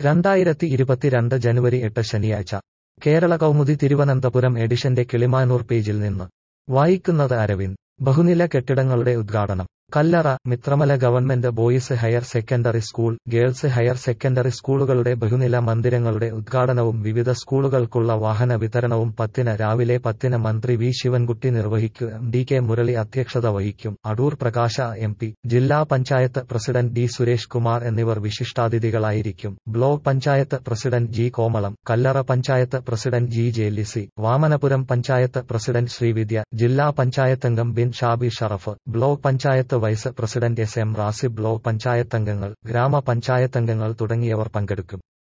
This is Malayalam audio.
രണ്ടായിരത്തി ഇരുപത്തിരണ്ട് ജനുവരി എട്ട് ശനിയാഴ്ച കേരള കൗമുദി തിരുവനന്തപുരം എഡിഷന്റെ കിളിമാനൂർ പേജിൽ നിന്ന് വായിക്കുന്നത് അരവിന്ദ് ബഹുനില കെട്ടിടങ്ങളുടെ ഉദ്ഘാടനം Kallara Mithramala government boys higher secondary school girls higher secondary സ്കൂളുകളുടെ ബഹുനില മന്ദിരങ്ങളുടെ ഉദ്ഘാടനവും വിവിധ സ്കൂളുകൾക്കുള്ള വാഹന വിതരണവും പത്തിന് രാവിലെ പത്തിന് മന്ത്രി വി ശിവൻകുട്ടി നിർവഹിക്കും ഡി കെ മുരളി അധ്യക്ഷത വഹിക്കും അടൂർ പ്രകാശ എം പി ജില്ലാ പഞ്ചായത്ത് പ്രസിഡന്റ് ഡി സുരേഷ് കുമാർ എന്നിവർ വിശിഷ്ടാതിഥികളായിരിക്കും block panchayat president G Komalam Kallara panchayat president G J Lizy Vamanapuram panchayat president Sreevidya ജില്ലാ പഞ്ചായത്തംഗം Bin Shabi Sharaf block panchayat vice president S M Rasib block പഞ്ചായത്തംഗങ്ങൾ ഗ്രാമപഞ്ചായത്തംഗങ്ങൾ തുടങ്ങിയവർ പങ്കെടുക്കും